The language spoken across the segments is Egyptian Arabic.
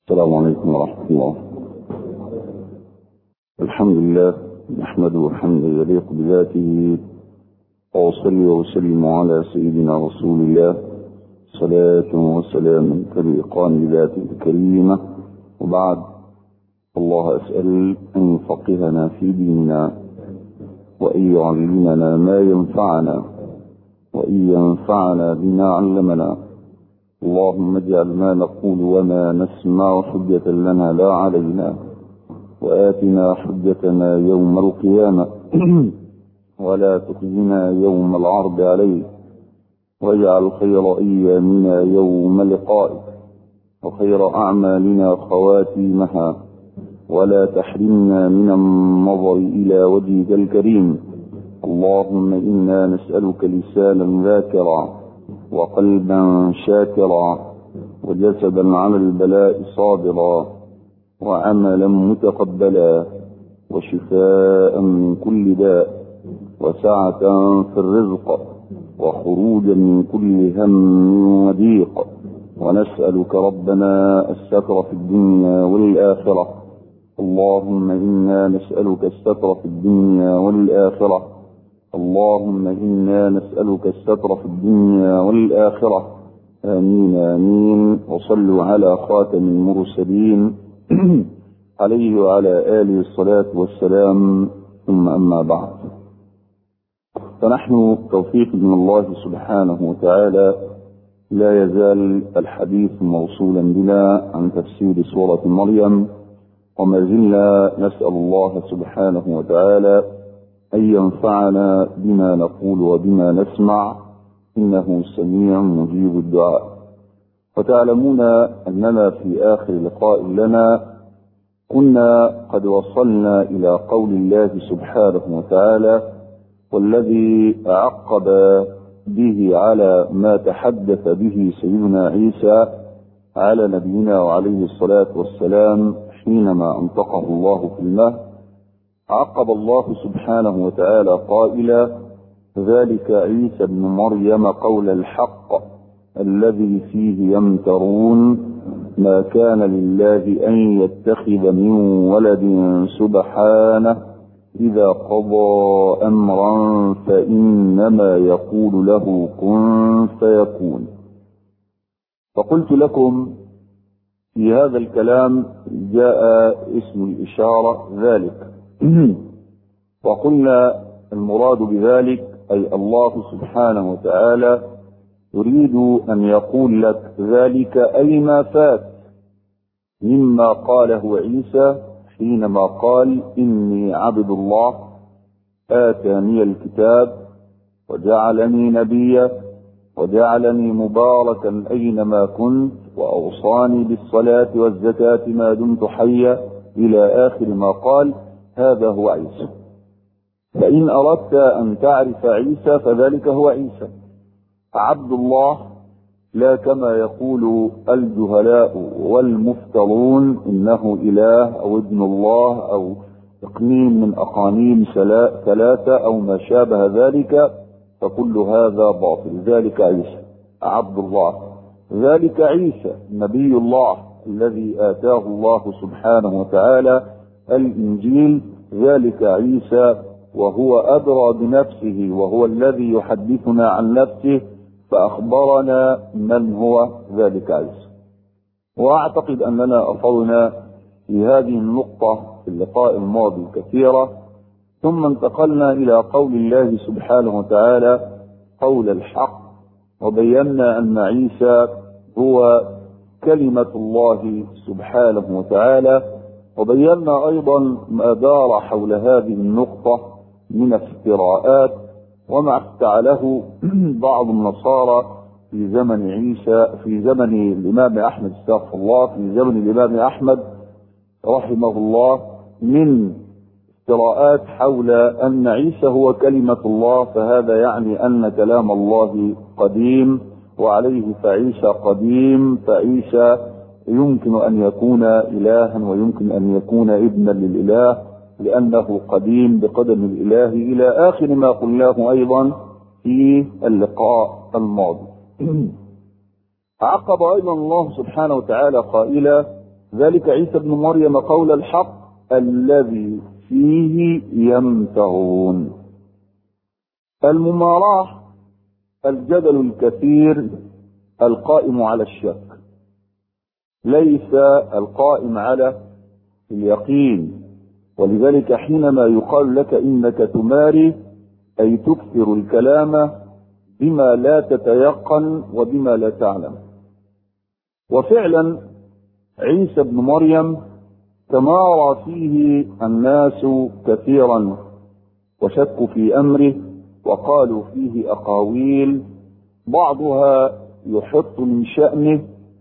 السلام عليكم ورحمة الله الحمد لله نحمده حمدا يليق بذاته وأصلي وأسلم على سيدنا رسول الله صلاة وسلاما تليقان بذاته الكريمة وبعد الله أسأل أن يفقهنا في ديننا وأن يعلمنا ما ينفعنا وأن ينفعنا بما علمنا اللهم اجعل ما نقول وما نسمع حجة لنا لا علينا وآتنا حجتنا يوم القيامة ولا تخزنا يوم العرض عليك واجعل خير أيامنا يوم لقائك وخير أعمالنا خواتيمها ولا تحرمنا من النظر إلى وجهك الكريم اللهم إنا نسألك لسانا ذاكرا وقلبا شاكرا وجسدا على البلاء صابرا وعملا متقبلا وشفاء من كل داء وسعة في الرزق وخروجا من كل هم وضيق ونسألك ربنا الستر في الدنيا والآخرة اللهم إنا نسألك الستر في الدنيا والآخرة اللهم إنا نسألك الستر في الدنيا والآخرة آمين آمين وصلوا على خاتم المرسلين عليه وعلى آله الصلاة والسلام ثم أما بعد فنحن توفيق من الله سبحانه وتعالى لا يزال الحديث موصولا بنا عن تفسير سورة مريم وما زلنا نسأل الله سبحانه وتعالى أن ينفعنا بما نقول وبما نسمع إنه سميع مجيب الدعاء وتعلمون أننا في آخر لقاء لنا كنا قد وصلنا إلى قول الله سبحانه وتعالى والذي عقب به على ما تحدث به سيدنا عيسى على نبينا وعليه الصلاة والسلام حينما أنطقه الله في المهد عقب الله سبحانه وتعالى قائلا ذلك عيسى ابن مريم قول الحق الذي فيه يمترون ما كان لله أن يتخذ من ولد سبحانه إذا قضى أمرا فإنما يقول له كن فيكون فقلت لكم في هذا الكلام جاء اسم الإشارة ذلك وقلنا المراد بذلك أي الله سبحانه وتعالى يريد أن يقول لك ذلك أي ما فات مما قاله عيسى حينما قال إني عبد الله آتاني الكتاب وجعلني نبيا وجعلني مباركا أينما كنت وأوصاني بالصلاة والزكاة ما دمت حيا إلى آخر ما قال هذا هو عيسى فإن أردت أن تعرف عيسى فذلك هو عيسى عبد الله لا كما يقول الجهلاء والمفترون إنه إله أو ابن الله أو إقنيم من أقانيم ثلاثة أو ما شابه ذلك فكل هذا باطل ذلك عيسى عبد الله ذلك عيسى نبي الله الذي آتاه الله سبحانه وتعالى الإنجيل ذلك عيسى وهو أدرى بنفسه وهو الذي يحدثنا عن نفسه فأخبرنا من هو ذلك عيسى وأعتقد أننا أفضنا في هذه النقطة في اللقاء الماضي كثيرة ثم انتقلنا إلى قول الله سبحانه وتعالى قول الحق وبينا أن عيسى هو كلمة الله سبحانه وتعالى وبينا أيضا ما دار حول هذه النقطة من افتراءات وما افتعله بعض النصارى في زمن عيسى في زمن الإمام أحمد استغفر الله في زمن الإمام أحمد رحمه الله من افتراءات حول أن عيسى هو كلمة الله فهذا يعني أن كلام الله قديم وعليه فعيسى قديم فعيسى يمكن أن يكون إلها ويمكن أن يكون ابنا للإله لأنه قديم بقدم الإله إلى آخر ما قلناه أيضا في اللقاء الماضي عقب أيضا الله سبحانه وتعالى قائلا ذلك عيسى بن مريم قول الحق الذي فيه يمترون المماراة الجدل الكثير القائم على الشك ليس القائم على اليقين ولذلك حينما يقال لك انك تماري اي تكثر الكلام بما لا تتيقن وبما لا تعلم وفعلا عيسى بن مريم تمارى فيه الناس كثيرا وشكوا في امره وقالوا فيه اقاويل بعضها يحط من شانه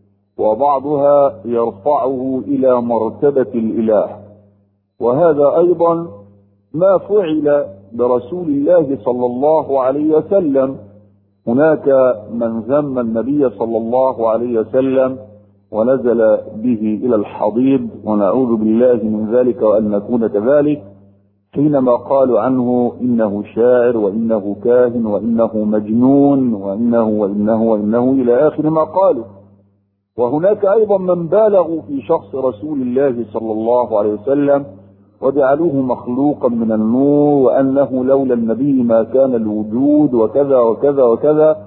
وبعضها يرفعه الى مرتبه الاله وهذا ايضا ما فعل برسول الله صلى الله عليه وسلم هناك من ذم النبي صلى الله عليه وسلم ونزل به الى الحضيض ونعوذ بالله من ذلك وان نكون كذلك حينما قالوا عنه انه شاعر وانه كاهن وانه مجنون وانه وانه وانه الى اخر ما قالوا وهناك ايضا من بالغوا في شخص رسول الله صلى الله عليه وسلم وجعلوه مخلوقا من النور وانه لولا النبي ما كان الوجود وكذا وكذا وكذا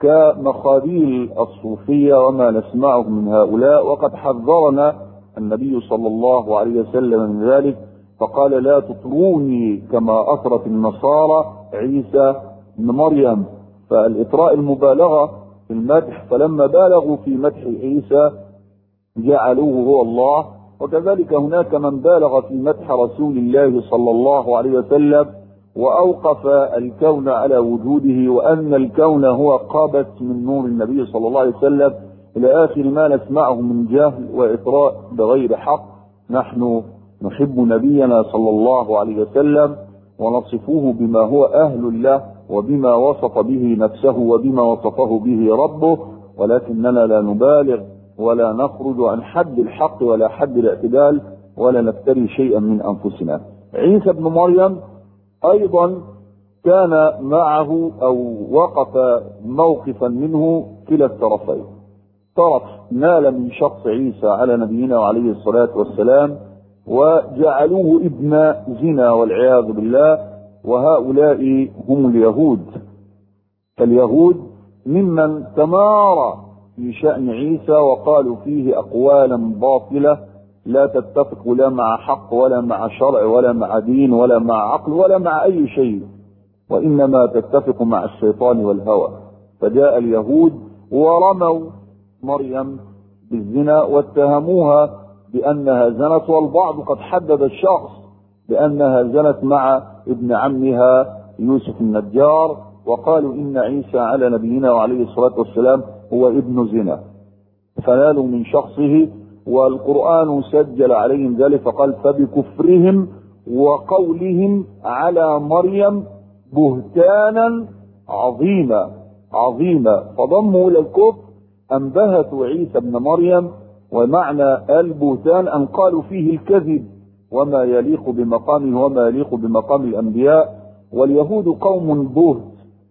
كمخابيل الصوفيه وما نسمعه من هؤلاء وقد حذرنا النبي صلى الله عليه وسلم من ذلك فقال لا تطروني كما اطرت النصارى عيسى بن مريم فالاطراء المبالغه في المدح فلما بالغوا في مدح عيسى جعلوه هو الله وكذلك هناك من بالغ في مدح رسول الله صلى الله عليه وسلم واوقف الكون على وجوده وان الكون هو قابس من نور النبي صلى الله عليه وسلم الى اخر ما نسمعه من جهل واطراء بغير حق نحن نحب نبينا صلى الله عليه وسلم ونصفه بما هو اهل له وبما وصف به نفسه وبما وصفه به ربه ولكننا لا نبالغ ولا نخرج عن حد الحق ولا حد الاعتدال ولا نفتري شيئا من انفسنا. عيسى بن مريم ايضا كان معه او وقف موقفا منه كلا الطرفين. طرف نال من شخص عيسى على نبينا عليه الصلاه والسلام وجعلوه ابن زنا والعياذ بالله وهؤلاء هم اليهود. فاليهود ممن تمارى في شأن عيسى وقالوا فيه أقوالا باطلة لا تتفق لا مع حق ولا مع شرع ولا مع دين ولا مع عقل ولا مع أي شيء وإنما تتفق مع الشيطان والهوى فجاء اليهود ورموا مريم بالزنا واتهموها بأنها زنت والبعض قد حدد الشخص بأنها زنت مع ابن عمها يوسف النجار وقالوا إن عيسى على نبينا وعليه الصلاة والسلام هو ابن زنا فنالوا من شخصه والقرآن سجل عليهم ذلك فقال فبكفرهم وقولهم على مريم بهتانا عظيما عظيما فضموا الى الكفر انبهتوا عيسى ابن مريم ومعنى البهتان ان قالوا فيه الكذب وما يليق بمقامه وما يليق بمقام الانبياء واليهود قوم بهت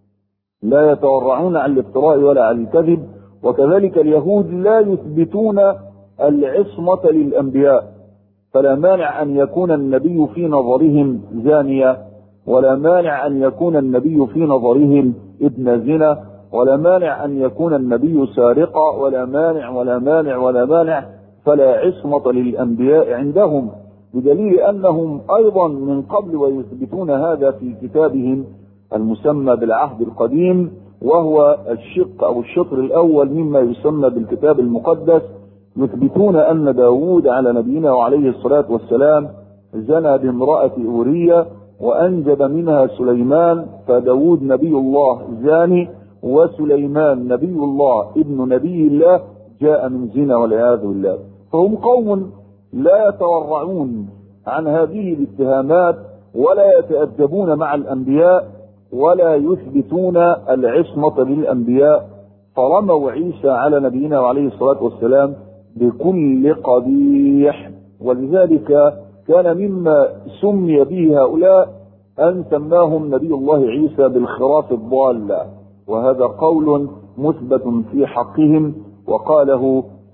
لا يتورعون عن الافتراء ولا عن الكذب وكذلك اليهود لا يثبتون العصمة للأنبياء فلا مانع أن يكون النبي في نظرهم زانية ولا مانع أن يكون النبي في نظرهم ابن زنا ولا مانع أن يكون النبي سارقا ولا مانع ولا مانع ولا مانع فلا عصمة للأنبياء عندهم بدليل أنهم أيضا من قبل ويثبتون هذا في كتابهم المسمى بالعهد القديم وهو الشق أو الشطر الأول مما يسمى بالكتاب المقدس يثبتون أن داود على نبينا وعليه الصلاة والسلام زنى بامرأة أورية وأنجب منها سليمان فداود نبي الله زاني وسليمان نبي الله ابن نبي الله جاء من زنا والعياذ بالله فهم قوم لا يتورعون عن هذه الاتهامات ولا يتأدبون مع الأنبياء ولا يثبتون العصمة للأنبياء فرموا عيسى على نبينا وعليه الصلاة والسلام بكل قبيح ولذلك كان مما سمي به هؤلاء أن سماهم نبي الله عيسى بالخراف الضالة وهذا قول مثبت في حقهم وقاله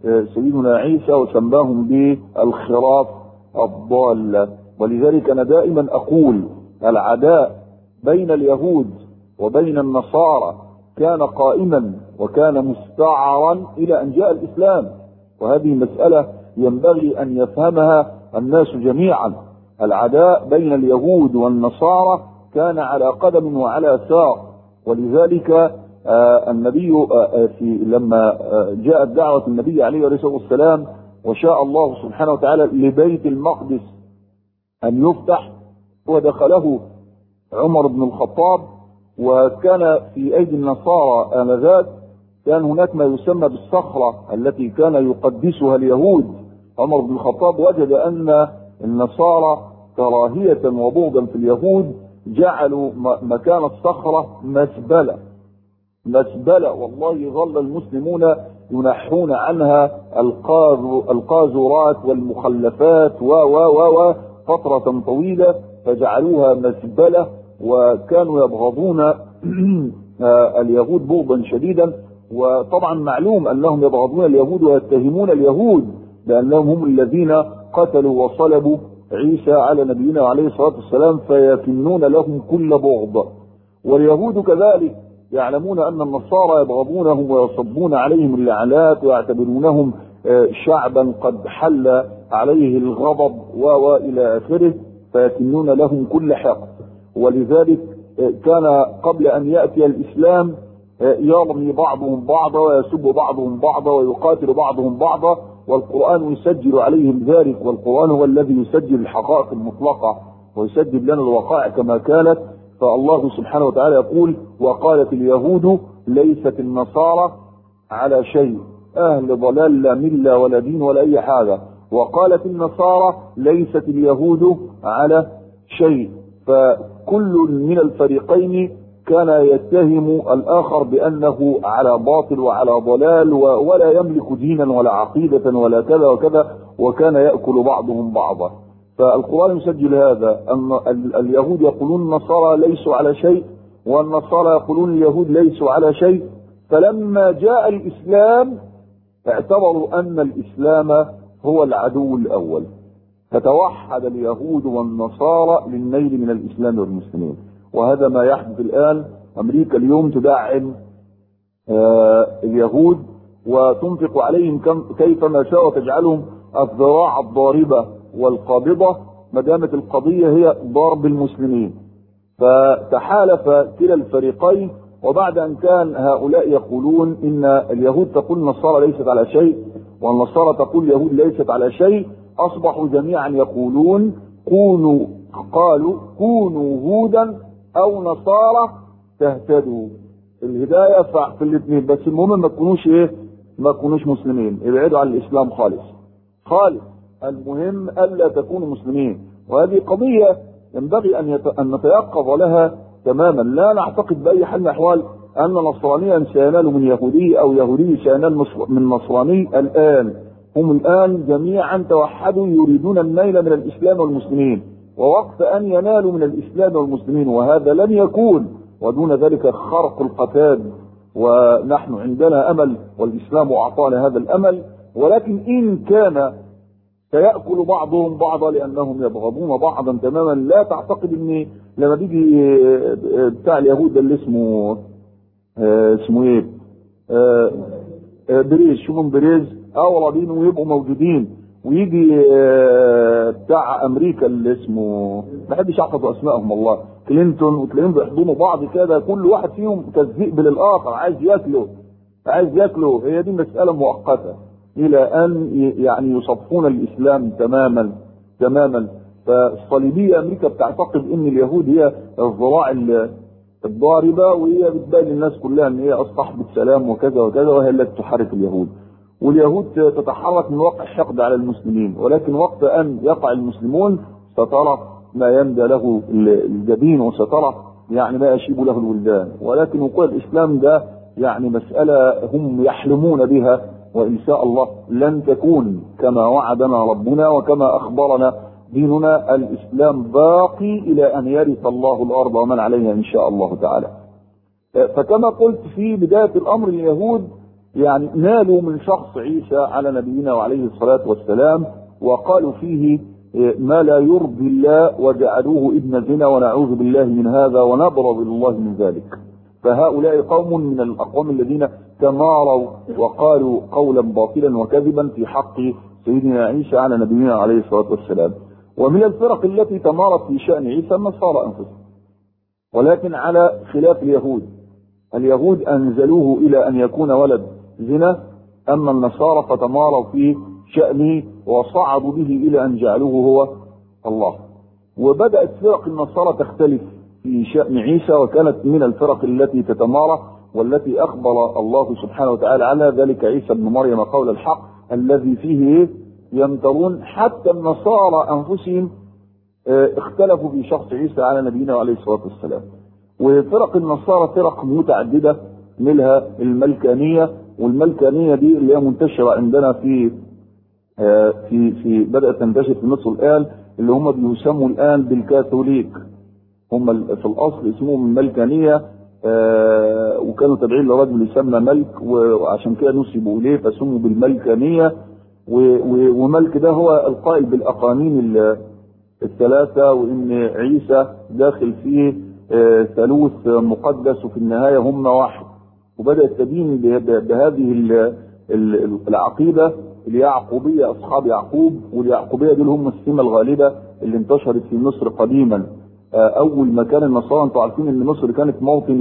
سيدنا عيسى وسماهم بالخراف الضالة ولذلك أنا دائما أقول العداء بين اليهود وبين النصارى كان قائما وكان مستعرا إلى أن جاء الإسلام وهذه مسألة ينبغي أن يفهمها الناس جميعا العداء بين اليهود والنصارى كان على قدم وعلى ساق ولذلك آه النبي آه في لما آه جاءت دعوة النبي عليه الصلاة والسلام وشاء الله سبحانه وتعالى لبيت المقدس أن يفتح ودخله عمر بن الخطاب وكان في أيدي النصارى آنذاك كان هناك ما يسمى بالصخرة التي كان يقدسها اليهود عمر بن الخطاب وجد أن النصارى كراهية وبغضا في اليهود جعلوا مكان الصخرة مسبلة مسبلة والله ظل المسلمون ينحون عنها القاذورات والمخلفات و و و و فترة طويلة فجعلوها مسبلة وكانوا يبغضون اليهود بغضا شديدا وطبعا معلوم انهم يبغضون اليهود ويتهمون اليهود بانهم هم الذين قتلوا وصلبوا عيسى على نبينا عليه الصلاه والسلام فيكنون لهم كل بغض واليهود كذلك يعلمون ان النصارى يبغضونهم ويصبون عليهم اللعنات ويعتبرونهم شعبا قد حل عليه الغضب والى اخره فيكنون لهم كل حقد ولذلك كان قبل ان ياتي الاسلام يرمي بعضهم بعضا ويسب بعضهم بعضا ويقاتل بعضهم بعضا والقران يسجل عليهم ذلك والقران هو الذي يسجل الحقائق المطلقه ويسجل لنا الوقائع كما كانت فالله سبحانه وتعالى يقول وقالت اليهود ليست النصارى على شيء اهل ضلال لا مله ولا دين ولا اي حاجه وقالت النصارى ليست اليهود على شيء فكل من الفريقين كان يتهم الاخر بانه على باطل وعلى ضلال ولا يملك دينا ولا عقيده ولا كذا وكذا وكان ياكل بعضهم بعضا فالقران يسجل هذا ان اليهود يقولون النصارى ليسوا على شيء والنصارى يقولون اليهود ليسوا على شيء فلما جاء الاسلام اعتبروا ان الاسلام هو العدو الاول فتوحد اليهود والنصارى للنيل من الاسلام والمسلمين وهذا ما يحدث الان امريكا اليوم تدعم آه اليهود وتنفق عليهم كم كيفما شاء وتجعلهم الذراع الضاربه والقابضه ما دامت القضيه هي ضرب المسلمين فتحالف كلا الفريقين وبعد ان كان هؤلاء يقولون ان اليهود تقول النصارى ليست على شيء والنصارى تقول اليهود ليست على شيء اصبحوا جميعا يقولون كونوا قالوا كونوا هودا او نصارى تهتدوا الهدايه في الاثنين بس المهم ما تكونوش ايه ما تكونوش مسلمين ابعدوا عن الاسلام خالص خالص المهم الا تكونوا مسلمين وهذه قضيه ينبغي ان يت... ان نتيقظ لها تماما لا نعتقد باي حال من الاحوال ان نصرانيا سينال من يهودي او يهودي سينال من نصراني الان هم الان جميعا توحدوا يريدون النيل من الاسلام والمسلمين ووقت ان ينالوا من الاسلام والمسلمين وهذا لن يكون ودون ذلك خرق القتاد ونحن عندنا امل والاسلام اعطانا هذا الامل ولكن ان كان سيأكل بعضهم بعضا لأنهم يبغضون بعضا تماما لا تعتقد ان لما بيجي بتاع اليهود ده اللي اسمه اسمه ايه بريز شوفهم بريز اورادين ويبقوا موجودين ويجي بتاع امريكا اللي اسمه ما حدش يحفظ اسمائهم والله كلينتون وتلاقيهم بيحضنوا بعض كده كل واحد فيهم كالذئب للاخر عايز ياكله عايز ياكله هي دي مساله مؤقته الى ان يعني يصفون الاسلام تماما تماما فالصليبيه امريكا بتعتقد ان اليهود هي الذراع الضاربه وهي بتبين للناس كلها ان هي صاحبه سلام وكذا وكذا وهي التي تحرك اليهود واليهود تتحرك من واقع الحقد على المسلمين ولكن وقت ان يقع المسلمون سترى ما يندى له الجبين وسترى يعني ما يشيب له الولدان ولكن وقوع الاسلام ده يعني مساله هم يحلمون بها وإن شاء الله لن تكون كما وعدنا ربنا وكما أخبرنا ديننا الإسلام باقي إلى أن يرث الله الأرض ومن عليها إن شاء الله تعالى فكما قلت في بداية الأمر اليهود يعني نالوا من شخص عيسى على نبينا وعليه الصلاة والسلام وقالوا فيه ما لا يرضي الله وجعلوه ابن زنا ونعوذ بالله من هذا ونبرأ الله من ذلك فهؤلاء قوم من الأقوام الذين تماروا وقالوا قولا باطلا وكذبا في حق سيدنا عيسى على نبينا عليه الصلاة والسلام ومن الفرق التي تمارت في شأن عيسى النصارى أنفسهم ولكن على خلاف اليهود اليهود أنزلوه إلى أن يكون ولد زنا أما النصارى فتماروا في شأنه وصعدوا به إلى أن جعلوه هو الله وبدأت فرق النصارى تختلف في شأن عيسى وكانت من الفرق التي تتمارى والتي أخبر الله سبحانه وتعالى على ذلك عيسى بن مريم قول الحق الذي فيه يمترون حتى النصارى أنفسهم اختلفوا في شخص عيسى على نبينا عليه الصلاة والسلام وفرق النصارى فرق متعددة منها الملكانية والملكانية دي اللي هي منتشرة عندنا في في في بدأت تنتشر في مصر الآن اللي هم بيسموا الآن بالكاثوليك هم في الأصل اسمهم الملكانية وكانوا تابعين لرجل يسمى ملك وعشان كده نسبوا إليه فسموا بالملكانية وملك ده هو القائل بالأقانيم الثلاثة وإن عيسى داخل فيه ثالوث مقدس وفي النهاية هم واحد وبدأت تدين بهذه العقيدة اليعقوبية أصحاب يعقوب واليعقوبية دول هم السمة الغالبة اللي انتشرت في مصر قديما أول ما كان النصارى أنتم عارفين إن مصر كانت موطن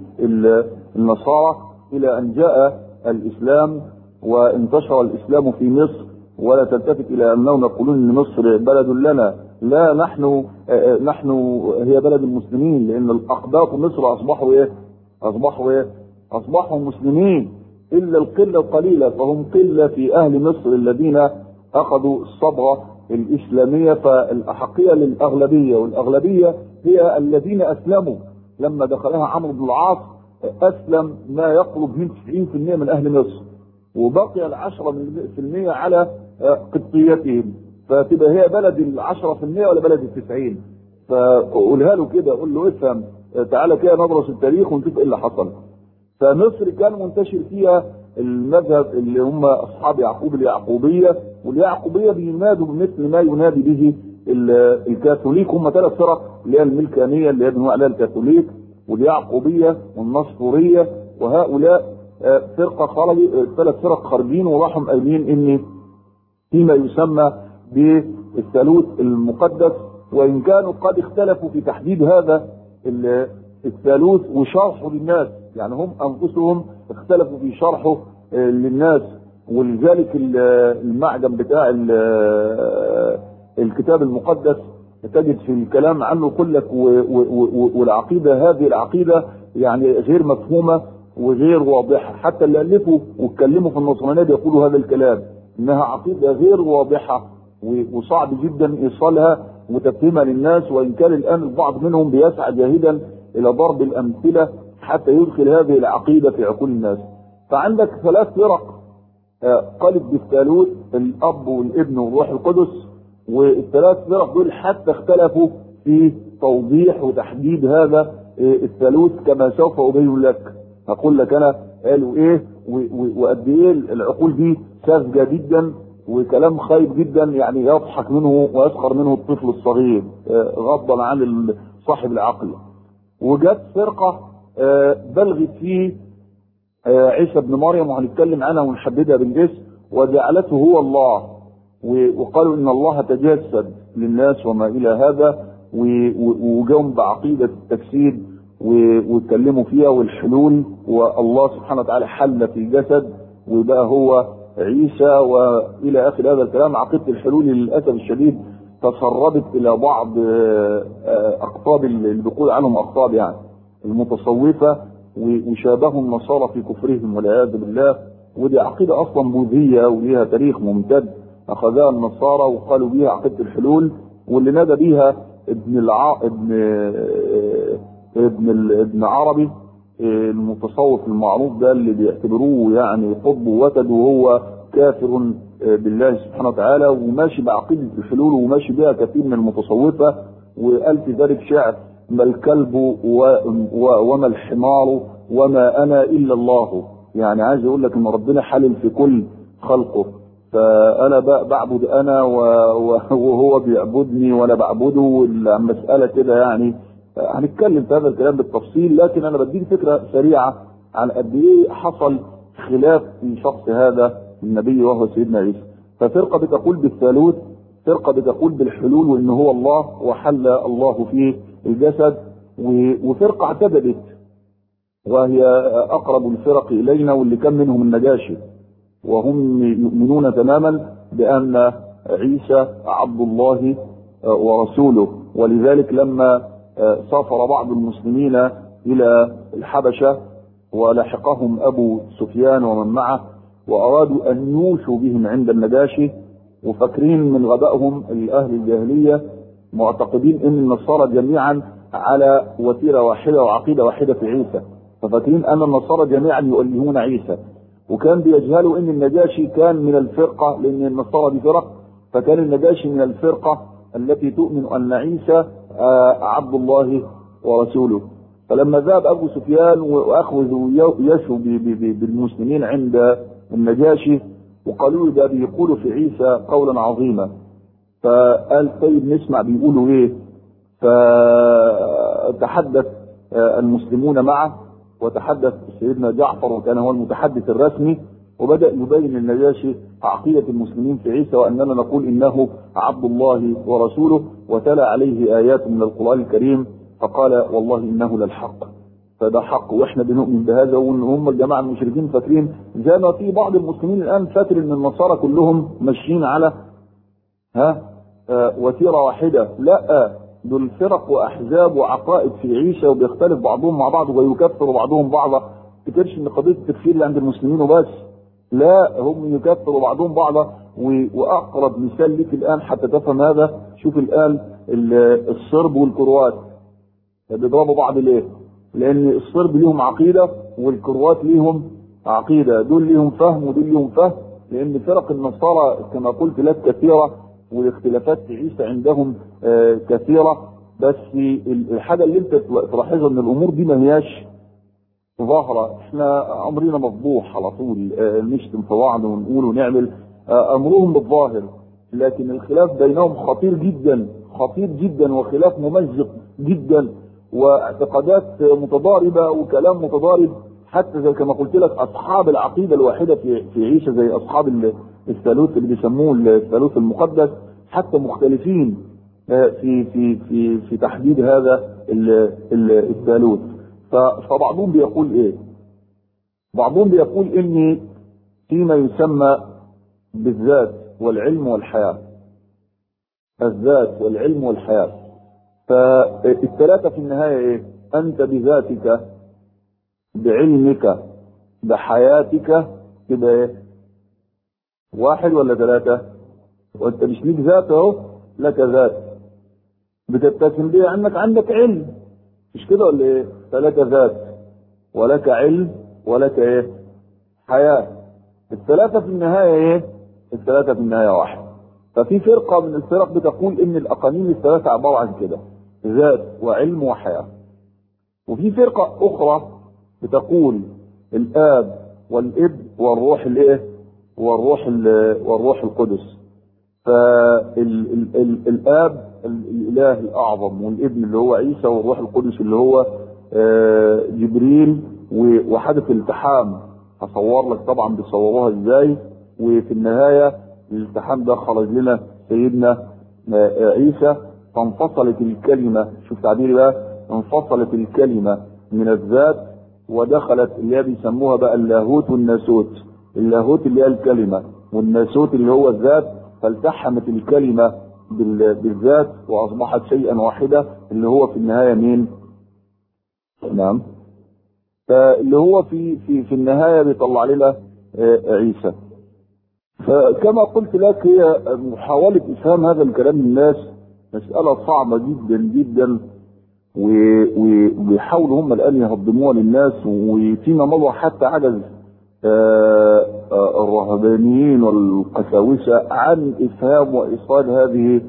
للنصارى إلى أن جاء الإسلام وانتشر الإسلام في مصر ولا تلتفت إلى أنهم يقولون أن مصر بلد لنا لا نحن نحن هي بلد المسلمين لأن الأقباط مصر أصبحوا إيه؟ أصبحوا إيه؟ أصبحوا مسلمين إلا القلة القليلة فهم قلة في أهل مصر الذين أخذوا الصبغة الإسلامية فالأحقية للأغلبية والأغلبية هي الذين أسلموا لما دخلها عمرو بن العاص أسلم ما يقرب من 90% من أهل مصر وبقي العشرة في المية على قبطيتهم فتبقى هي بلد العشرة في المية ولا بلد التسعين فقولها له كده قول له افهم تعالى كده ندرس التاريخ ونشوف ايه اللي حصل فمصر كان منتشر فيها المذهب اللي هم اصحاب يعقوب اليعقوبيه واليعقوبيه بينادوا بمثل ما ينادي به الكاثوليك هم ثلاث فرق اللي هي الملكانيه اللي هي بنقول عليها الكاثوليك واليعقوبيه والنصفوريه وهؤلاء فرقه خرج ثلاث فرق خارجين وراحوا قايلين ان فيما يسمى بالثالوث المقدس وان كانوا قد اختلفوا في تحديد هذا الثالوث وشرحه للناس يعني هم انفسهم اختلفوا في شرحه للناس ولذلك المعجم بتاع الكتاب المقدس تجد في الكلام عنه يقول لك والعقيده هذه العقيده يعني غير مفهومه وغير واضحه حتى اللي الفوا واتكلموا في النصرانيه بيقولوا هذا الكلام انها عقيده غير واضحه وصعب جدا ايصالها وتفهيمها للناس وان كان الان البعض منهم بيسعى جاهدا الى ضرب الامثله حتى يدخل هذه العقيده في عقول الناس فعندك ثلاث فرق قالت بالثالوث الاب والابن والروح القدس والثلاث فرق دول حتى اختلفوا في توضيح وتحديد هذا الثالوث كما سوف ابين لك اقول لك انا قالوا ايه وقد ايه العقول دي ساذجه جدا وكلام خايب جدا يعني يضحك منه ويسخر منه الطفل الصغير غضا عن صاحب العقل وجت فرقه بلغت فيه عيسى بن مريم وهنتكلم عنها ونحددها بالجسم وجعلته هو الله وقالوا ان الله تجسد للناس وما الى هذا وجاهم بعقيده التجسيد واتكلموا فيها والحلول والله سبحانه وتعالى حل في الجسد وبقى هو عيسى والى اخر هذا الكلام عقيده الحلول للاسف الشديد تسربت الى بعض اقطاب اللي بيقول عنهم اقطاب يعني المتصوفه وشابهوا النصارى في كفرهم والعياذ بالله ودي عقيده اصلا بوذيه وليها تاريخ ممتد اخذها النصارى وقالوا بيها عقيده الحلول واللي نادى بيها ابن الع... ابن ابن ال... ابن عربي المتصوف المعروف ده اللي بيعتبروه يعني قطب وتد وهو كافر بالله سبحانه وتعالى وماشي بعقيده الحلول وماشي بها كثير من المتصوفه وقال في ذلك شعر ما الكلب و... و... وما الحمار وما انا الا الله يعني عايز اقول لك ان ربنا حلل في كل خلقه فانا بعبد انا وهو بيعبدني وانا بعبده والمساله كده يعني هنتكلم في هذا الكلام بالتفصيل لكن انا بديك فكره سريعه عن قد ايه حصل خلاف في شخص هذا النبي وهو سيدنا عيسى ففرقه بتقول بالثالوث فرقه بتقول بالحلول وان هو الله وحل الله فيه الجسد وفرقه اعتدلت وهي اقرب الفرق الينا واللي كان منهم النجاشي وهم يؤمنون تماما بان عيسى عبد الله ورسوله ولذلك لما سافر بعض المسلمين الى الحبشه ولحقهم ابو سفيان ومن معه وارادوا ان يوشوا بهم عند النجاشي وفاكرين من غبائهم الاهل الجاهليه معتقدين ان النصارى جميعا على وتيره واحده وعقيده واحده في عيسى ففاكرين ان النصارى جميعا يؤلهون عيسى وكان بيجهلوا ان النجاشي كان من الفرقه لان النصارى دي فرق فكان النجاشي من الفرقه التي تؤمن ان عيسى عبد الله ورسوله فلما ذهب ابو سفيان واخذوا يشوا بالمسلمين عند النجاشي وقالوا له ده بيقولوا في عيسى قولا عظيما فقال طيب نسمع بيقولوا ايه فتحدث المسلمون معه وتحدث سيدنا جعفر وكان هو المتحدث الرسمي وبدا يبين النجاشي عقيده المسلمين في عيسى واننا نقول انه عبد الله ورسوله وتلا عليه ايات من القران الكريم فقال والله انه للحق فده حق واحنا بنؤمن بهذا وان هم الجماعه المشركين فاكرين زي ما في بعض المسلمين الان فاكر ان النصارى كلهم ماشيين على ها آه وتيره واحده لا دول فرق واحزاب وعقائد في عيسى وبيختلف بعضهم مع بعض ويكفر بعضهم بعضا تفتكرش ان قضيه التكفير اللي عند المسلمين وبس لا هم يكفروا بعضهم بعضا واقرب مثال لك الان حتى تفهم هذا شوف الان الصرب والكروات بيضربوا بعض ليه؟ لان الصرب ليهم عقيده والكروات ليهم عقيده دول ليهم فهم ودول ليهم فهم لان فرق النصارى كما قلت لك كثيره والاختلافات في عيسى عندهم آه كثيره بس الحاجه اللي انت تلاحظها ان الامور دي ما هياش ظاهره احنا امرنا مفضوح على طول آه نشتم في بعض ونقول ونعمل آه امرهم بالظاهر لكن الخلاف بينهم خطير جدا خطير جدا وخلاف ممزق جدا واعتقادات متضاربه وكلام متضارب حتى زي كما قلت لك اصحاب العقيده الواحده في في عيسى زي اصحاب الثالوث اللي بيسموه الثالوث المقدس حتى مختلفين في في في في تحديد هذا الثالوث فبعضهم بيقول ايه؟ بعضهم بيقول ان فيما يسمى بالذات والعلم والحياه الذات والعلم والحياه فالثلاثه في النهايه ايه؟ انت بذاتك بعلمك بحياتك كده ايه؟ واحد ولا ثلاثة؟ وانت مش ليك ذات اهو لك ذات بتتسم بيها انك عندك علم مش كده ولا ايه؟ فلك ذات ولك علم ولك ايه؟ حياة الثلاثة في النهاية ايه؟ الثلاثة في النهاية واحد ففي فرقة من الفرق بتقول ان الاقانيم الثلاثة عبارة عن كده ذات وعلم وحياة وفي فرقة اخرى بتقول الاب والابن والروح الايه والروح والروح القدس فالاب الاله الاعظم والابن اللي هو عيسى والروح القدس اللي هو جبريل وحدث التحام هصور لك طبعا بيصوروها ازاي وفي النهايه الالتحام ده خرج لنا سيدنا عيسى فانفصلت الكلمه شوف تعبيري بقى انفصلت الكلمه من الذات ودخلت اللي هي بيسموها بقى اللاهوت والناسوت اللاهوت اللي هي الكلمه والناسوت اللي هو الذات فالتحمت الكلمه بالذات واصبحت شيئا واحدا اللي هو في النهايه مين؟ نعم فاللي هو في في في النهايه بيطلع لنا عيسى فكما قلت لك هي محاوله افهام هذا الكلام للناس مساله صعبه جدا جدا وبيحاولوا هم الان يهضموها للناس وفيما مضى حتى عجز الرهبانيين والقساوسه عن افهام وايصال هذه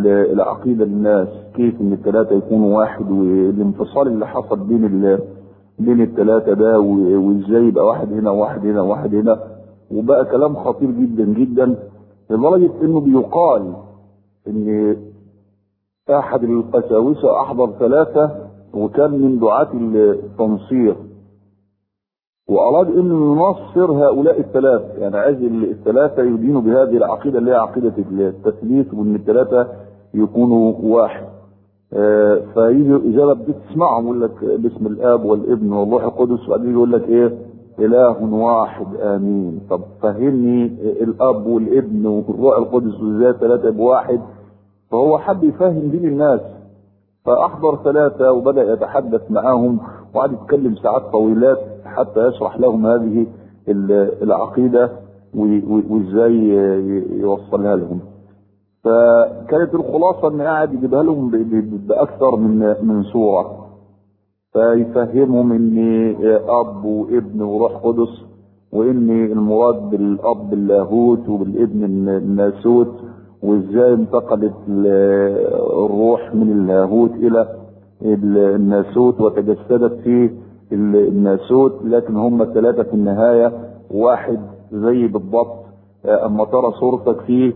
العقيده للناس كيف ان الثلاثه يكونوا واحد والانفصال اللي حصل بين بين الثلاثة ده وازاي يبقى واحد هنا وواحد هنا وواحد هنا وبقى كلام خطير جدا جدا لدرجة انه بيقال ان احد القساوسة احضر ثلاثة وكان من دعاة التنصير واراد انه ينصر هؤلاء الثلاثة يعني عايز الثلاثة يدينوا بهذه العقيدة اللي هي عقيدة التثليث وان الثلاثة يكونوا واحد آه فيجي اجابه بتسمعهم يقول لك باسم الاب والابن والروح القدس وبعدين يقول لك ايه اله واحد امين طب فهمني الاب والابن والروح القدس وازاي ثلاثه بواحد فهو حب يفهم دي للناس فاحضر ثلاثه وبدا يتحدث معاهم وقعد يتكلم ساعات طويلات حتى يشرح لهم هذه العقيده وازاي يوصلها لهم فكانت الخلاصة ان قاعد يجيبها لهم بأكثر من من صورة فيفهمهم ان اب وابن وروح قدس وان المراد بالاب اللاهوت وبالابن الناسوت وازاي انتقلت الروح من اللاهوت الى الناسوت وتجسدت في الناسوت لكن هم الثلاثة في النهاية واحد زي بالضبط اما ترى صورتك في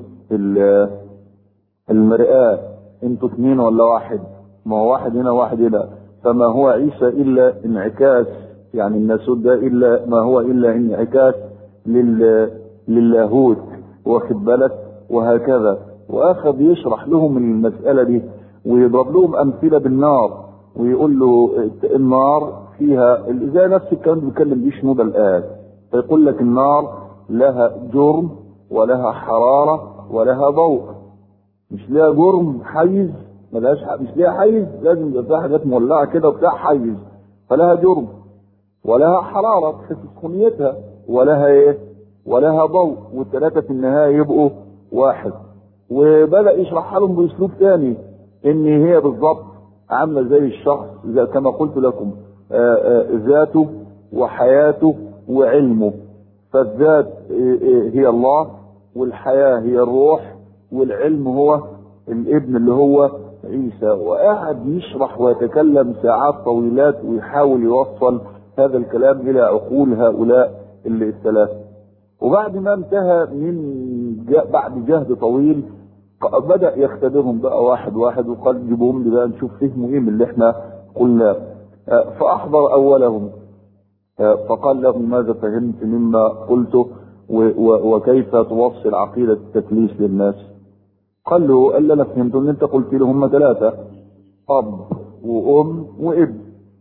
المرآة انتوا اثنين ولا واحد ما هو واحد هنا واحد هنا فما هو عيسى الا انعكاس يعني الناسوت ده الا ما هو الا انعكاس لل للاهوت واخد بالك وهكذا واخذ يشرح لهم المسألة دي ويضرب لهم امثلة بالنار ويقول له النار فيها زي نفس الكلام اللي بيتكلم بيه شنودة الآن فيقول لك النار لها جرم ولها حرارة ولها ضوء مش ليها جرم حيز ملهاش مش ليها حيز لازم يبقى فيها حاجات مولعه كده وبتاع حيز فلها جرم ولها حراره تحس سخونيتها ولها ايه؟ ولها ضوء والثلاثه في النهايه يبقوا واحد وبدا يشرحها لهم باسلوب ثاني ان هي بالظبط عامله زي الشخص زي كما قلت لكم آآ آآ ذاته وحياته وعلمه فالذات هي الله والحياه هي الروح والعلم هو الابن اللي هو عيسى وقعد يشرح ويتكلم ساعات طويلات ويحاول يوصل هذا الكلام الى عقول هؤلاء اللي الثلاثه وبعد ما انتهى من بعد جهد طويل بدا يختبرهم بقى واحد واحد وقال جيبهم لي بقى نشوف فهموا ايه من اللي احنا قلناه فاحضر اولهم فقال لهم ماذا فهمت مما قلته وكيف توصل عقيده التكليف للناس قال له قال انا فهمت ان انت قلت لي هم ثلاثه اب وام وابن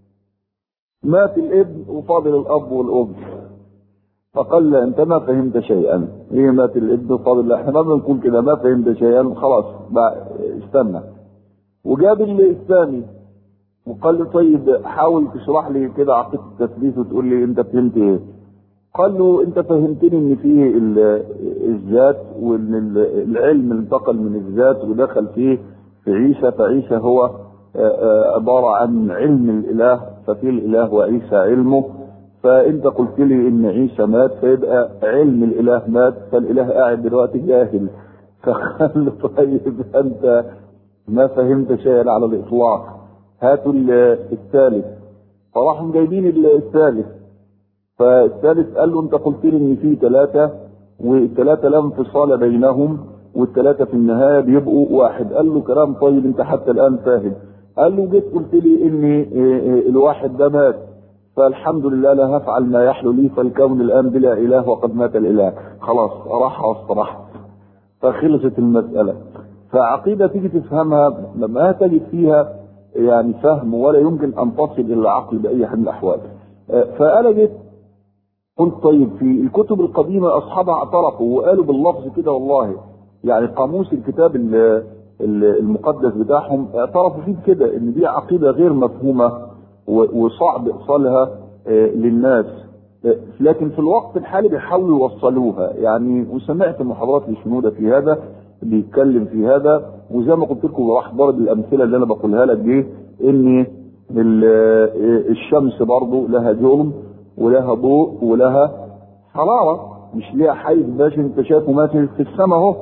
مات الابن وفاضل الاب والام فقال له انت ما فهمت شيئا ايه مات الابن وفاضل احنا ما بنقول كده ما فهمت شيئا خلاص استنى وجاب الثاني وقال له طيب حاول تشرح لي كده عقيده التثبيت وتقول لي انت فهمت ايه قال له انت فهمتني ان فيه الذات وان العلم انتقل من الذات ودخل فيه في عيسى فعيسى هو عبارة عن علم الاله ففي الاله وعيسى علمه فانت قلت لي ان عيسى مات فيبقى علم الاله مات فالاله قاعد دلوقتي جاهل فقال له طيب انت ما فهمت شيئا على الاطلاق هاتوا الثالث فراحوا جايبين الثالث فالثالث قال له انت قلت لي ان في ثلاثه والثلاثه لا انفصال بينهم والثلاثه في النهايه بيبقوا واحد قال له كلام طيب انت حتى الان فاهم قال له جيت قلت لي ان الواحد ده مات فالحمد لله لا هفعل ما يحلو لي فالكون الان بلا اله وقد مات الاله خلاص راح واستراحت فخلصت المساله فعقيده تيجي تفهمها ما تجد فيها يعني فهم ولا يمكن ان تصل الى العقل باي حال من الاحوال فانا جيت قلت طيب في الكتب القديمة أصحابها اعترفوا وقالوا باللفظ كده والله يعني قاموس الكتاب المقدس بتاعهم اعترفوا فيه كده إن دي عقيدة غير مفهومة وصعب إيصالها للناس لكن في الوقت الحالي بيحاولوا يوصلوها يعني وسمعت محاضرات لشنودة في هذا بيتكلم في هذا وزي ما قلت لكم راح ضرب الأمثلة اللي أنا بقولها لك دي إن الشمس برضه لها جرم ولها ضوء ولها حرارة مش ليها حيز ماشي انت شايفه ماشي في السماء اهو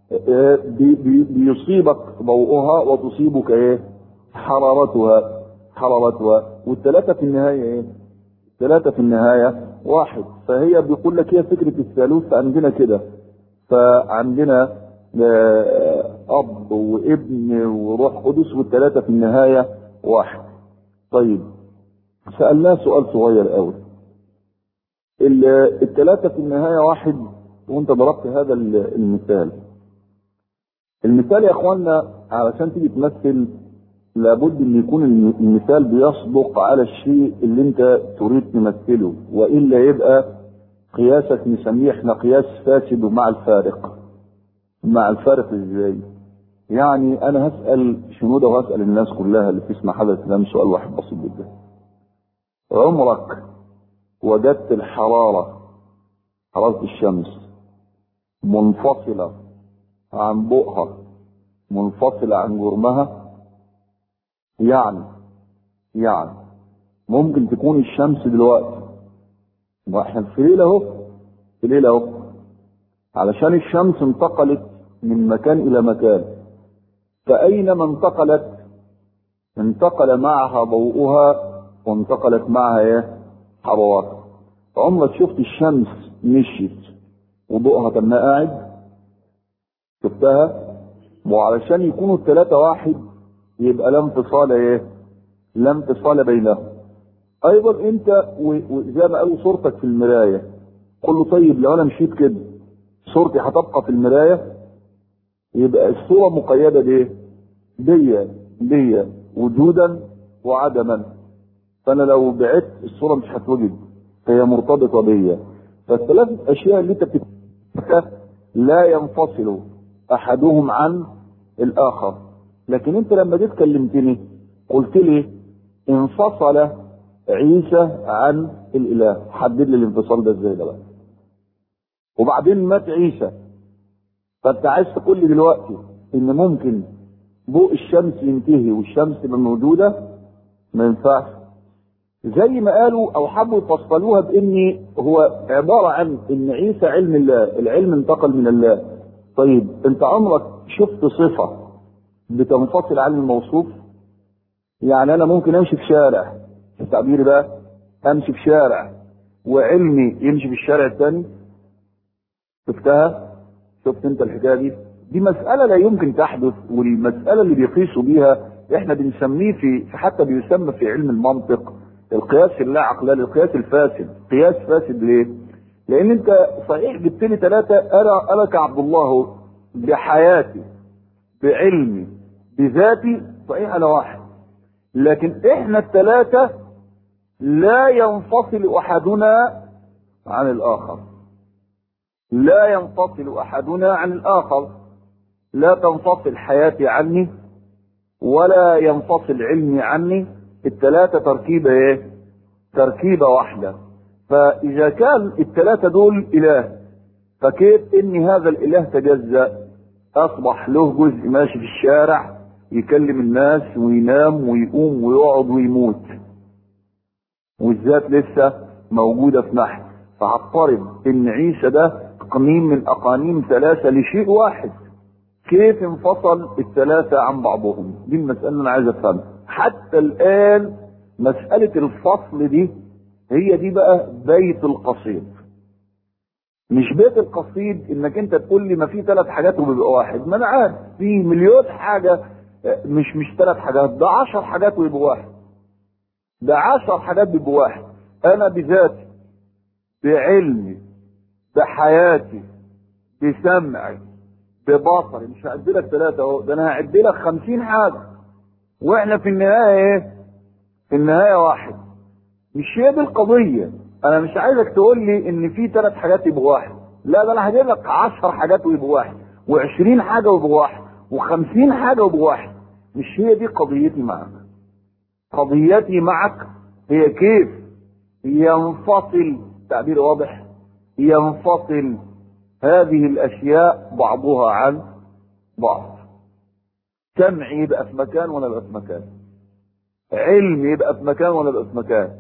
بي بي بيصيبك ضوءها وتصيبك ايه حرارتها حرارة و... والثلاثة في النهاية ايه الثلاثة في النهاية واحد فهي بيقول لك هي فكرة الثالوث عندنا كده فعندنا أب وابن وروح قدس والثلاثة في النهاية واحد طيب سألناه سؤال صغير قوي الثلاثة في النهاية واحد وانت ضربت هذا المثال المثال يا اخوانا علشان تيجي تمثل لابد ان يكون المثال بيصدق على الشيء اللي انت تريد تمثله والا يبقى قياسك نسميه احنا قياس فاسد ومع الفارق مع الفارق ازاي يعني انا هسال شنودة وهسال الناس كلها اللي بتسمع هذا الكلام سؤال واحد بسيط جدا عمرك وجدت الحرارة حرارة الشمس منفصلة عن بؤها منفصلة عن جرمها يعني يعني ممكن تكون الشمس دلوقتي واحنا في ليلة اهو في ليلة اهو علشان الشمس انتقلت من مكان الى مكان فاينما انتقلت انتقل معها ضوءها وانتقلت معها ايه حرارتها عمرك شفت الشمس مشيت وضوءها كان قاعد شفتها وعلشان يكونوا الثلاثة واحد يبقى لا انفصال ايه لا انفصال بينهم ايضا انت وزي ما قالوا صورتك في المراية قل له طيب لو انا مشيت كده صورتي هتبقى في المراية يبقى الصورة مقيدة بايه بيا بيا وجودا وعدما فانا لو بعدت الصورة مش هتوجد فهي مرتبطة بيا فالثلاث اشياء اللي انت بتتكلم لا ينفصل احدهم عن الاخر لكن انت لما جيت كلمتني قلت لي انفصل عيسى عن الاله حدد لي الانفصال ده ازاي ده بقى وبعدين مات عيسى فانت عايز تقول لي دلوقتي ان ممكن ضوء الشمس ينتهي والشمس تبقى موجوده ما ينفعش زي ما قالوا او حبوا يفصلوها بان هو عباره عن ان عيسى علم الله العلم انتقل من الله طيب انت عمرك شفت صفه بتنفصل عن الموصوف يعني انا ممكن امشي في شارع التعبير ده امشي في شارع وعلمي يمشي في الشارع الثاني شفتها شفت انت الحكايه دي دي مساله لا يمكن تحدث والمساله اللي بيقيسوا بيها احنا بنسميه في حتى بيسمى في علم المنطق القياس اللا عقلاني القياس الفاسد قياس فاسد ليه لان انت صحيح جبت لي ثلاثه انا انا كعبد الله بحياتي بعلمي بذاتي صحيح انا واحد لكن احنا الثلاثه لا ينفصل احدنا عن الاخر لا ينفصل احدنا عن الاخر لا تنفصل حياتي عني ولا ينفصل علمي عني الثلاثة تركيبة ايه تركيبة واحدة فاذا كان الثلاثة دول اله فكيف ان هذا الاله تجزأ اصبح له جزء ماشي في الشارع يكلم الناس وينام ويقوم ويقعد ويموت والذات لسه موجودة في نحن فهضطرب ان عيسى ده قنين من اقانيم ثلاثة لشيء واحد كيف انفصل الثلاثة عن بعضهم دي المسألة اللي انا عايز افهمها حتى الان مسألة الفصل دي هي دي بقى بيت القصيد مش بيت القصيد انك انت تقول لي ما في ثلاث حاجات وبيبقى واحد ما انا عارف في مليون حاجة مش مش ثلاث حاجات ده عشر حاجات ويبقى واحد ده عشر حاجات بيبقى واحد انا بذاتي بعلمي بحياتي بسمعي ببصري مش هعد لك ثلاثة اهو ده انا هعد لك خمسين حاجة واحنا في النهاية ايه في النهاية واحد مش هي دي القضية انا مش عايزك تقول لي ان في ثلاث حاجات يبقوا واحد لا ده انا هجيب لك عشر حاجات ويبقوا واحد وعشرين حاجة ويبقوا واحد وخمسين حاجة ويبقوا واحد مش هي دي قضيتي معك قضيتي معك هي كيف ينفصل تعبير واضح ينفصل هذه الاشياء بعضها عن بعض سمعي يبقى في مكان وانا ابقى في مكان علمي يبقى في مكان وانا ابقى في مكان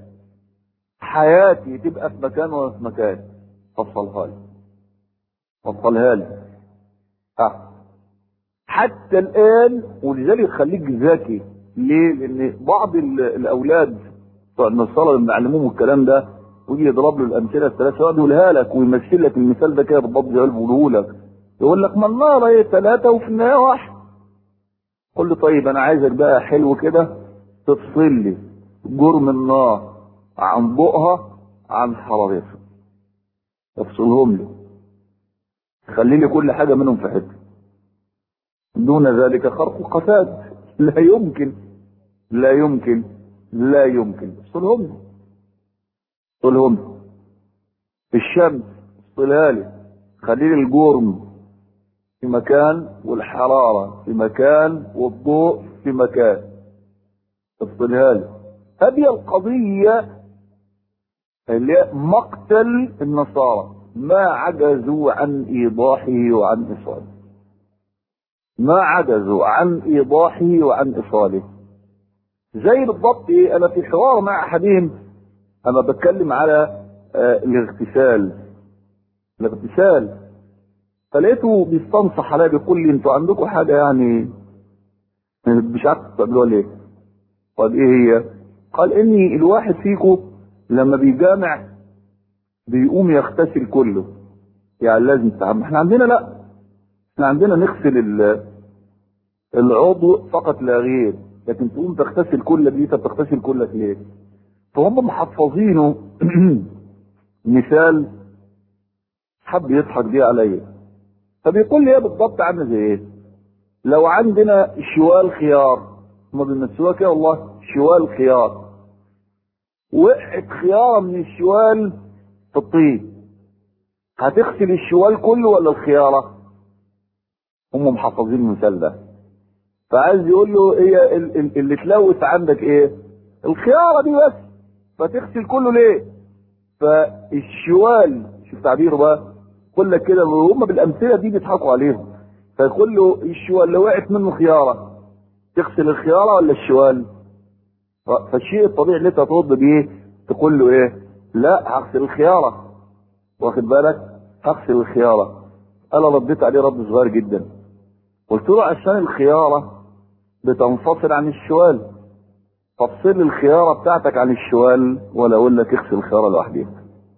حياتي تبقى في مكان وانا في مكان فصلها لي فصلها لي اه حتى الان ولذلك خليك ذكي ليه؟ لان بعض ال- الاولاد بتوع النصارى لما يعلموهم الكلام ده ويجي يضرب له الامثله الثلاثه يقعد يقولها لك ويمثل لك المثال ده كده بالضبط زي ما بيقوله لك يقول لك ما النار ايه ثلاثه وفي النهايه واحد قل له طيب انا عايزك بقى حلو كده تفصل لي جرم النار عن ضوءها عن حرارتها افصلهم لي خلي لي كل حاجه منهم في حته دون ذلك خرق قفاد لا يمكن لا يمكن لا يمكن افصلهم لي افصلهم لي الشمس افصلها لي خلي لي الجرم في مكان والحرارة في مكان والضوء في مكان افصلها لي هذه القضية اللي هي مقتل النصارى ما عجزوا عن ايضاحه وعن ايصاله ما عجزوا عن ايضاحه وعن ايصاله زي بالضبط ايه انا في حوار مع احدهم انا بتكلم على آه الاغتسال الاغتسال فلقيته بيستنصح عليا بيقول لي انتوا عندكم حاجه يعني مش عارف تعملوها ليه طب ايه هي قال اني الواحد فيكم لما بيجامع بيقوم يغتسل كله يعني لازم تعمل احنا عندنا لا احنا عندنا نغسل ال- العضو فقط لا غير لكن تقوم تغتسل كل دي طب تغتسل كلك ليه فهم محفظينه مثال حب يضحك بيه عليا فبيقول لي ايه بالضبط عامله زي ايه لو عندنا شوال خيار هما بيمثلوها كده والله شوال خيار وقعت خيارة من الشوال في الطين هتغسل الشوال كله ولا الخيارة هم محفظين المثال ده فعايز يقول له هي ال- ال- اللي تلوث عندك ايه الخيارة دي بس فتغسل كله ليه فالشوال شوف تعبيره بقى يقول لك كده هم بالامثله دي بيضحكوا عليهم فيقول له الشوال لو وقعت منه خياره تغسل الخياره ولا الشوال ف- فالشيء الطبيعي اللي انت هترد بيه تقول له ايه لا هغسل الخياره واخد بالك هغسل الخياره انا رديت عليه رد صغير جدا قلت له عشان الخياره بتنفصل عن الشوال فافصل الخياره بتاعتك عن الشوال ولا اقول لك اغسل الخياره لوحدها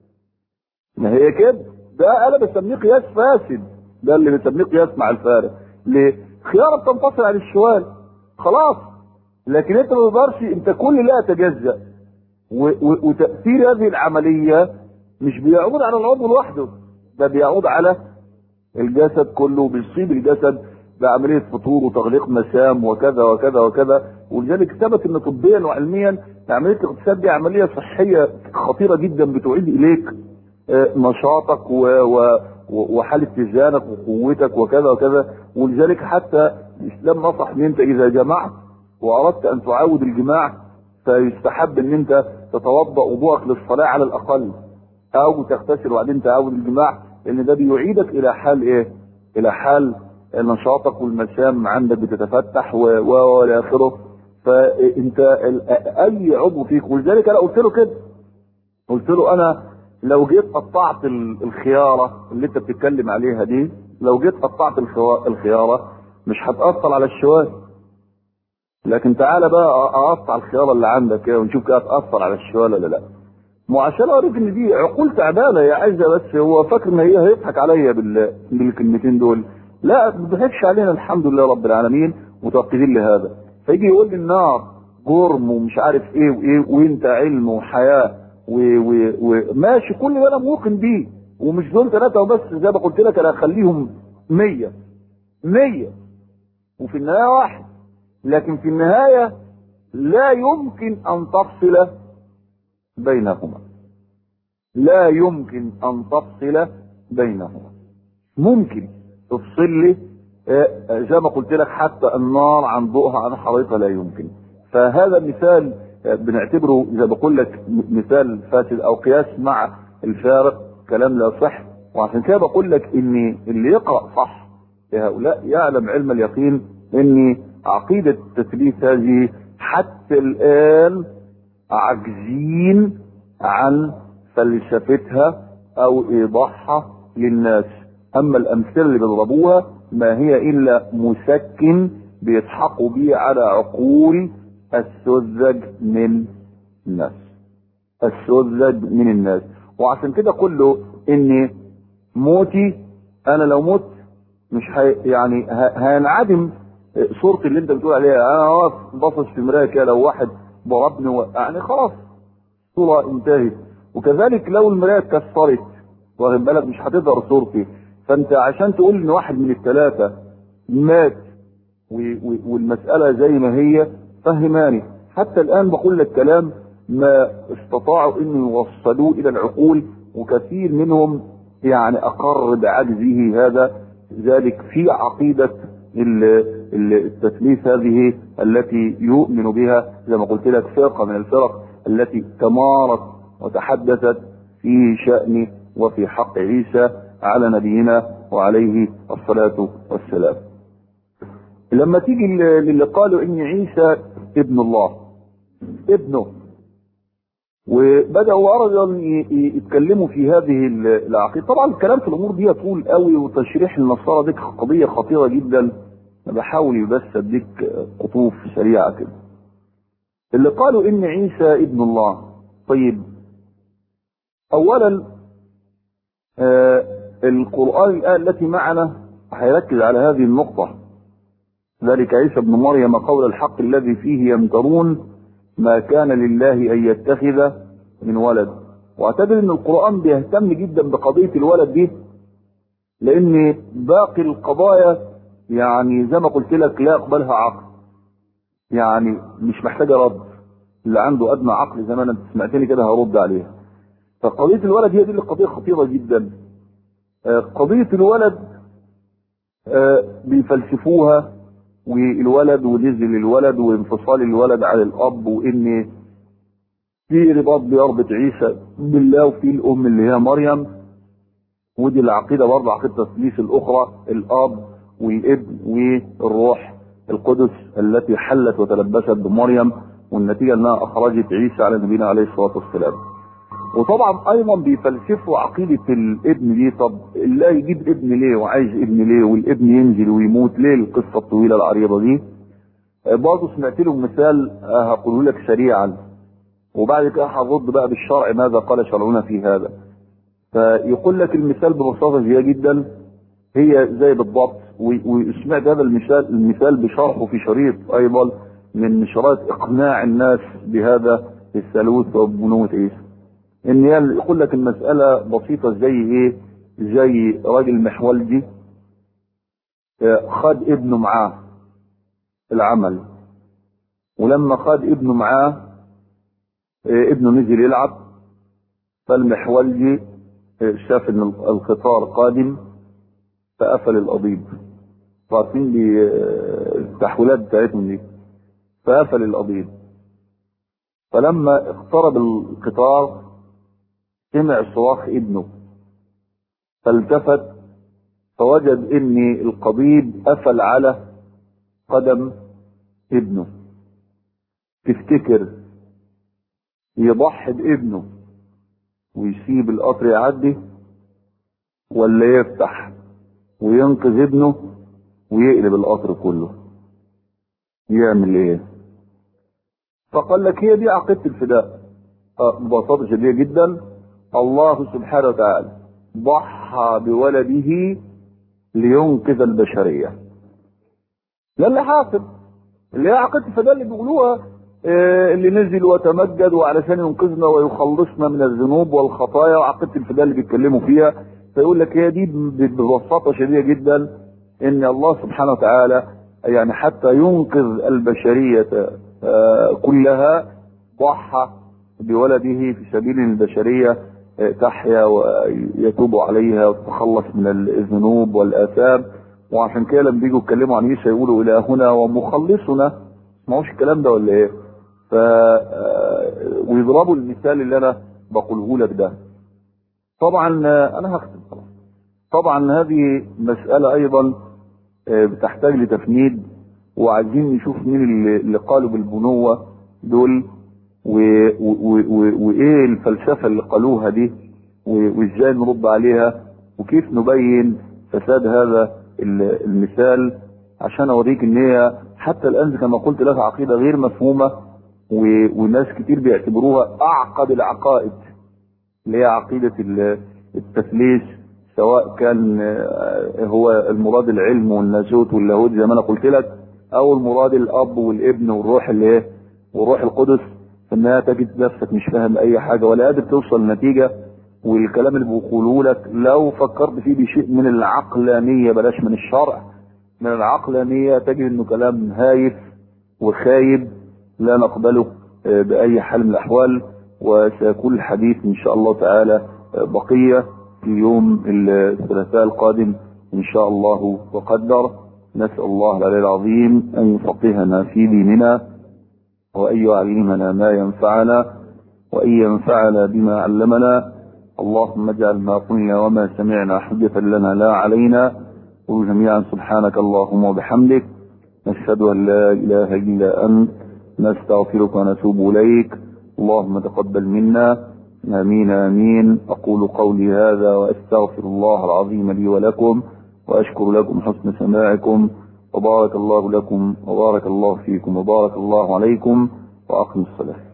ما هي كده ده انا بسميه قياس فاسد ده اللي بسميه قياس مع الفارق ليه خياره بتنفصل عن الشوال خلاص لكن انت ما تقدرش انت كل لا يتجزا و- و- وتاثير هذه العمليه مش بيعود على العضو لوحده ده بيعود على الجسد كله بيصيب الجسد بعمليه فطور وتغليق مسام وكذا وكذا وكذا ولذلك ثبت ان طبيا وعلميا عمليه الاغتسال دي عمليه صحيه خطيره جدا بتعيد اليك آه، نشاطك و و و- وحال اتزانك وقوتك وكذا وكذا ولذلك حتى الاسلام نصح ان انت اذا جمعت واردت ان تعاود الجماع فيستحب ان انت تتوضا وضوءك للصلاه على الاقل او تغتسل وبعدين تعاود الجماع لان ده بيعيدك الى حال ايه؟ الى حال نشاطك والمسام عندك بتتفتح و و والى اخره فانت ال- اي عضو فيك ولذلك انا قلت له كده قلت له انا لو جيت قطعت ال- الخياره اللي انت بتتكلم عليها دي لو جيت قطعت الخوا- الخياره مش هتاثر على الشوال لكن تعالى بقى اقطع الخياره اللي عندك كده ونشوف كده هتاثر على الشوال ولا لا ما عشان اوريك ان دي عقول تعبانه يا عايزه بس هو فاكر ان هي هيضحك عليا بال... بالكلمتين دول لا ما بيضحكش علينا الحمد لله رب العالمين متوكلين لهذا فيجي يقول لي النار جرم ومش عارف ايه وايه وانت علم وحياه وماشي و... وماشي كل ده انا موقن بيه ومش دول ثلاثه وبس زي ما قلت لك انا اخليهم مية مية وفي النهايه واحد لكن في النهايه لا يمكن ان تفصل بينهما لا يمكن ان تفصل بينهما ممكن تفصل لي آه، آه، زي ما قلت لك حتى النار عن ضوءها عن حرارتها لا يمكن فهذا مثال آه، بنعتبره زي ما بقول لك م- مثال فاسد او قياس مع الفارق كلام لا صح وعشان كده بقول لك ان اللي يقرا صح لهؤلاء يعلم علم اليقين ان عقيده التثليث هذه حتى الان عاجزين عن فلسفتها او ايضاحها للناس اما الامثله اللي بيضربوها ما هي الا مسكن بيضحكوا بيه على عقول السذج من الناس السذج من الناس وعشان كده كله ان موتي انا لو مت مش هي يعني هينعدم صورتي اللي انت بتقول عليها انا واقف باصص في مرايه كده لو واحد ضربني و... يعني خلاص الصوره انتهت وكذلك لو المرايه اتكسرت واخد بالك مش هتظهر صورتي فانت عشان تقول ان واحد من الثلاثه مات و... و... والمساله زي ما هي فهماني حتى الان بقول لك كلام ما استطاعوا ان يوصلوه الى العقول وكثير منهم يعني اقر بعجزه هذا ذلك في عقيده التثليث هذه التي يؤمن بها زي ما قلت لك فرقه من الفرق التي تمارت وتحدثت في شان وفي حق عيسى على نبينا وعليه الصلاه والسلام. لما تيجي للي قالوا ان عيسى ابن الله ابنه وبداوا ارجل يتكلموا في هذه العقيده طبعا الكلام في الامور دي طول قوي وتشريح النصارى دي قضيه خطيره جدا انا بحاول بس اديك قطوف سريعه كده اللي قالوا ان عيسى ابن الله طيب اولا آه القران الايه التي معنا هيركز على هذه النقطه ذلك عيسى ابن مريم قول الحق الذي فيه يمترون ما كان لله ان يتخذ من ولد واعتبر ان القران بيهتم جدا بقضيه الولد دي لان باقي القضايا يعني زي ما قلت لك لا يقبلها عقل يعني مش محتاجه رد اللي عنده ادنى عقل زي ما انت سمعتني كده هرد عليها فقضيه الولد هي دي اللي قضيه خطيره جدا قضيه الولد بيفلسفوها والولد ونزل الولد وانفصال الولد عن الاب وان في رباط بيربط عيسى بالله وفي الام اللي هي مريم ودي العقيده برضه عقيده التثليث الاخرى الاب والابن والروح القدس التي حلت وتلبست بمريم والنتيجه انها اخرجت عيسى على نبينا عليه الصلاه والسلام. وطبعا ايضا بيفلسفوا عقيده الابن دي طب الله يجيب ابن ليه وعايز ابن ليه والابن ينزل ويموت ليه القصه الطويله العريضه دي برضه سمعت لهم مثال هقوله لك سريعا وبعد كده هرد بقى بالشرع ماذا قال شرعنا في هذا فيقول لك المثال ببساطه شديده جدا هي زي بالضبط وسمعت هذا المثال المثال بشرحه في شريط ايضا من شرائط اقناع الناس بهذا الثالوث وبنوة عيسى ان يقول لك المسألة بسيطة زي ايه زي راجل محولجي خد ابنه معاه العمل ولما خد ابنه معاه ابنه نزل يلعب فالمحولجي شاف ان القطار قادم فقفل القضيب عارفين دي التحويلات بتاعتهم دي فقفل القضيب فلما اقترب القطار سمع صراخ ابنه فالتفت فوجد ان القضيب قفل على قدم ابنه تفتكر يضحي بابنه ويسيب القطر يعدي ولا يفتح وينقذ ابنه ويقلب القطر كله يعمل ايه فقال لك هي دي عقيده الفداء ببساطه شديده جدا الله سبحانه وتعالى ضحى بولده لينقذ البشريه ده اللي حاصل اللي هي عقيده الفداء اللي بيقولوها اللي نزل وتمجد وعلشان ينقذنا ويخلصنا من الذنوب والخطايا وعقيده الفداء اللي بيتكلموا فيها فيقول لك هي دي ببساطه شديده جدا ان الله سبحانه وتعالى يعني حتى ينقذ البشريه كلها ضحى بولده في سبيل البشريه تحيا ويتوب عليها وتتخلص من الذنوب والاثام وعشان كده لما بيجوا يتكلموا عن عيسى يقولوا الهنا ومخلصنا ما هوش الكلام ده ولا ايه؟ ف ويضربوا المثال اللي انا بقوله لك ده. طبعا انا هختم خلاص. طبعا هذه مسألة أيضا بتحتاج لتفنيد وعايزين نشوف مين اللي قالوا بالبنوة دول وإيه الفلسفة اللي قالوها دي وإزاي نرد عليها وكيف نبين فساد هذا المثال عشان أوريك إن هي حتى الآن كما قلت لك عقيدة غير مفهومة و- وناس كتير بيعتبروها أعقد العقائد اللي هي عقيدة ال- التثليث سواء كان آه، هو المراد العلم والناسوت واللاهوت زي ما انا قلت لك او المراد الاب والابن والروح اللي ايه والروح القدس في النهايه تجد نفسك مش فاهم اي حاجه ولا قادر توصل لنتيجه والكلام اللي بيقولوه لك لو فكرت فيه بشيء من العقلانيه بلاش من الشرع من العقلانيه تجد انه كلام هايف وخايب لا نقبله آه، باي حال من الاحوال وسيكون الحديث ان شاء الله تعالى آه، بقيه في يوم الثلاثاء القادم ان شاء الله وقدر نسال الله العلي العظيم ان يفقهنا في ديننا وان يعلمنا ما ينفعنا وان ينفعنا بما علمنا اللهم اجعل ما قلنا وما سمعنا حجة لنا لا علينا قل جميعا سبحانك اللهم وبحمدك نشهد ان لا اله الا انت نستغفرك ونتوب اليك اللهم تقبل منا امين امين اقول قولي هذا واستغفر الله العظيم لي ولكم واشكر لكم حسن سماعكم وبارك الله لكم وبارك الله فيكم وبارك الله عليكم واقم الصلاه